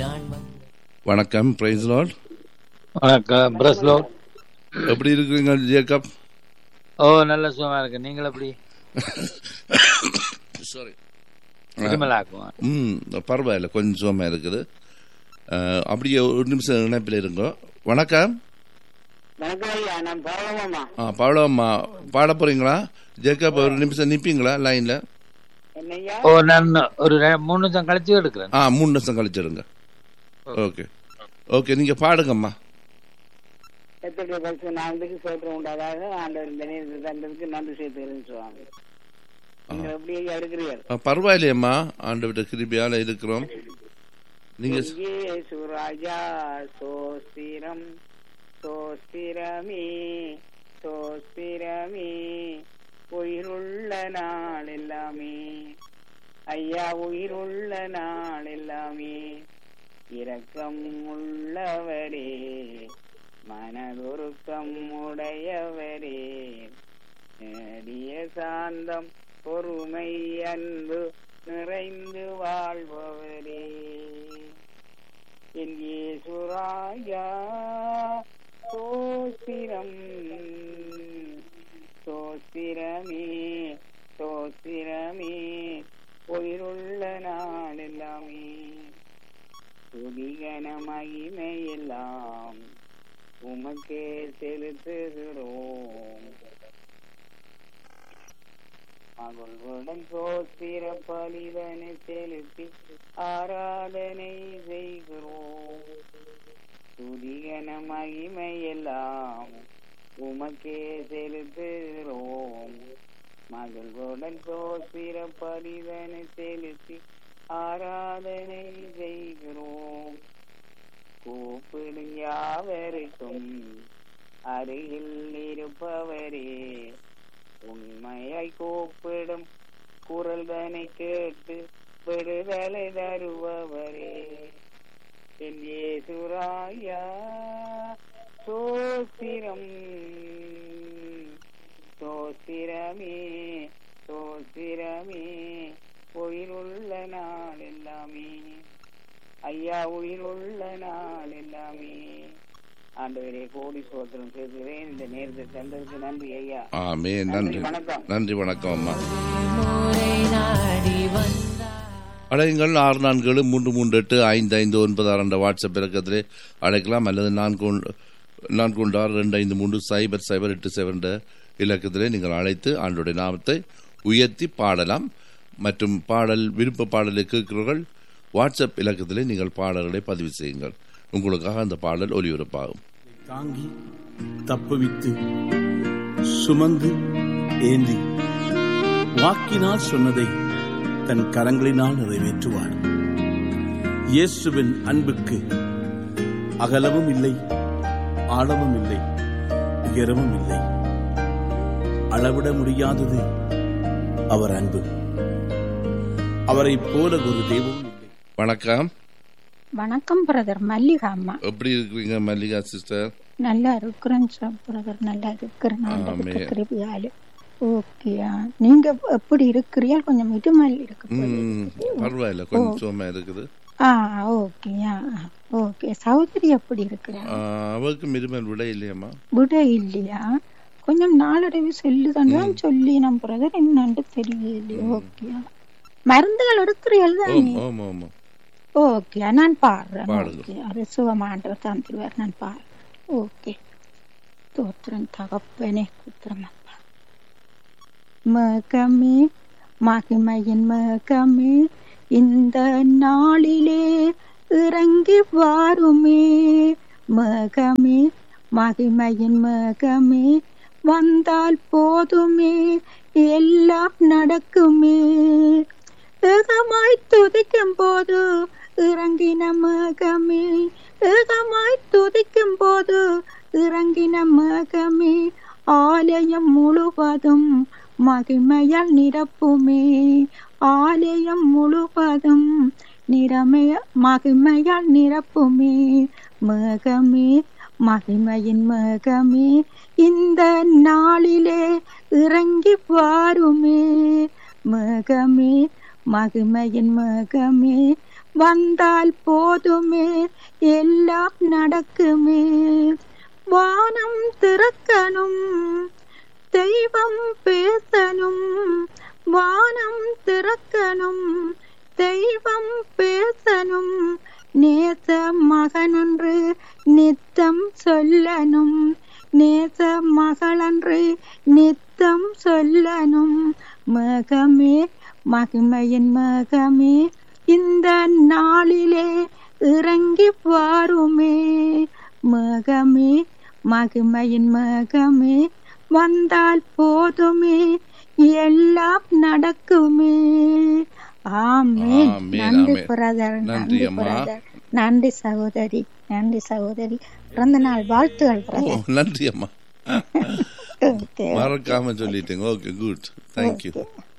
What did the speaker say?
நாள் வந்து வணக்கம் பிரைஸ் லார்ட் வணக்கம் பிரஸ்லோ எப்படி இருக்கிறீங்க ஜேக்கப் ஓ நல்ல சுகமா இருக்கு நீங்கள் எப்படி சாரி திருமலாக்குவோம் ம் பரவாயில்ல கொஞ்சம் சுகமாக இருக்குது அஹ், அப்படியே ஒரு நிமிஷம் இணைப்பில் இருங்கோ வணக்கம் வணக்கம் ஐயா நான் பரவலாமா ஆ பாடம்மா பாட போறீங்களா ஜேக்கப் ஒரு நிமிஷம் நிற்பீங்களா லைனில் என்னய்யா ஓ நான் ஒரு ரெ- மூணு நிமிஷம் கழிச்சு எடுக்கிறேன் ஆ மூணு நிமிஷம் கழிச்சிடுங்க ஓகே ஓகே நீங்கள் பாடுங்கம்மா எத்தனை பரிசு நாளுக்கு சோத்திரம் உண்டாதாக ஆண்டவர் இந்த நேரத்தில் தந்ததுக்கு நன்றி சேர்த்துக்கிறேன்னு சொல்லுவாங்க நீங்க எப்படி ஐயா இருக்கிறீர்கள் ஆ, பரவாயில்லையம்மா ஆண்டு கிருபியால் இருக்கிறோம் நீங்கள் சுராஜா சோஸ்திரம் சோஸ்திரமே சோஸ்திரமே உயிருள்ள நாள் எல்லாமே ஐயா உயிருள்ள நாள் எல்லாமே இரக்கம் உள்ளவரே மனதுருக்கம் உடையவரே நேடிய சாந்தம் பொறுமை அன்பு நிறைந்து வாழ்பவரே என் சுராயா சோஸ்திரம் சோஸ்திரமே சோஸ்திரமே உயிருள்ள நாள் எல்லாமே துதிகன மகிமையெல்லாம் உமக்கே செலுத்துகிறோம் மகளுடன் சோத்திர பலிதனை செலுத்தி ஆராதனை செய்கிறோம் துதிகன மகிமையெல்லாம் உமக்கே செலுத்துகிறோம் மகளுடன் சோத்திர பலிதனை செலுத்தி ஆராதனை செய்கிறோம் கூப்பிடும் யாவருக்கும் அருகில் இருப்பவரே உண்மையாய் கூப்பிடும் குரல்தனை கேட்டு விடுதலை தருபவரே என் ஏசுராயா சோத்திரம் சோத்திரமே சோத்திரமே உயிருள்ள நாள் எல்லாமே ஐயா உயிருள்ள நாள் எல்லாமே ஆண்டவரே கோடி சோத்திரம் சேர்க்கிறேன் இந்த நேரத்தை தந்ததுக்கு நன்றி ஐயா ஆமே நன்றி வணக்கம். நன்றி வணக்கம் அம்மா முறை நாடி வந்தார் அழையுங்கள் ஆறு நான்கு ஏழு மூன்று மூன்று எட்டு ஐந்து ஐந்து ஒன்பது ஆறு என்ற வாட்ஸ்அப் இலக்கத்திலே அழைக்கலாம் அல்லது நான்கு ஒன்று- நான்கு ஒன்று ஆறு ரெண்டு ஐந்து மூன்று சைபர் சைபர் எட்டு சைபர் என்ற இலக்கத்திலே நீங்கள் அழைத்து ஆண்டுடைய நாமத்தை உயர்த்தி பாடலாம் மற்றும் பாடல் விருப்ப பாடலை கேட்கிறவர்கள் வாட்ஸ்அப் இலக்கத்திலே நீங்கள் பாடல்களை பதிவு செய்யுங்கள் உங்களுக்காக அந்த பாடல் ஒலிபரப்பாகும் தாங்கி தப்புவித்து சுமந்து ஏந்தி வாக்கினால் சொன்னதை தன் கரங்களினால் நிறைவேற்றுவார் இயேசுவின் அன்புக்கு அகலமும் இல்லை ஆழமும் இல்லை உயரமும் இல்லை அளவிட முடியாதது அவர் அன்பு அவரைப் போல ஒரு தெய்வம் இல்லை வணக்கம் வணக்கம் பிரதர் மல்லிகா அம்மா எப்படி இருக்கிறீங்க மல்லிகா சிஸ்டர் நல்லா இருக்கிறேன் சார் பிரதர் நல்லா இருக்கிறேன் ஆண்டவருக்கு ஆமென். கிருபையால ஓகேயா நீங்க எப்படி இருக்கிறீர்கள் கொஞ்சம் இடுமல் இருக்கு போல. ம் பரவாயில்ல கொஞ்சம் சுகமா இருக்குது ஆ ஓகேயா ஓகே சௌதரி எப்படி இருக்கிறார் ஆ, அவருக்கு மிருமல் விட இல்லையம்மா விட இல்லையா கொஞ்சம் நாளடைவு சொல்லுதான் தான் சொல்லி நம் பிரதர் என்னன்னு தெரியலையே ஓகேயா மருந்துகள் எடுக்கிறீர்கள் ஓ தானே ஆமா ஆமா ஓகே நான் பாடுறேன் பாடுங்க. ஓகே அது சுகமாண்டவர் தந்துருவார் நான் பாடுறேன் ஓகே தோத்திரம் தகப்பனே குத்திரம் அப்பா மகமே மகிமையின் மகமே இந்த நாளிலே இறங்கி வாருமே மகமே மகிமையின் மகமே வந்தால் போதுமே எல்லாம் நடக்குமே ஏகமாய் துதிக்கும் போது இறங்கின மகமே ஏகமாய் துதிக்கும் போது இறங்கின மகமே ஆலயம் முழுவதும் மகிமையால் நிரப்புமே ஆலயம் முழுவதும் நிறமைய மகிமையால் நிரப்புமே மகமே மகிமையின் மகமே இந்த நாளிலே இறங்கி வாருமே மகமே மகிமையின் மகமே வந்தால் போதுமே எல்லாம் நடக்குமே வானம் திறக்கணும் தெய்வம் பேசணும் வானம் திறக்கணும் தெய்வம் பேசணும் நேச மகனன்று நித்தம் சொல்லணும் நேச மகளன்று நித்தம் சொல்லணும் மகமே மகிமையின் மகமே இந்த நாளிலே இறங்கி வாருமே மகமே மகிமையின் மகமே வந்தால் போதுமே எல்லாம் நடக்குமே ஆமென் ஆமென், நன்றி ஆமென். பிரதர் நன்றி நன்றி அம்மா. பிரதர் நன்றி சகோதரி நன்றி சகோதரி பிறந்த நாள் வாழ்த்துகள் ஓ பிரதர் நன்றி அம்மா ஓகே மறக்காம சொல்லிட்டீங்க ஓகே குட் தேங்க்யூ ஓகே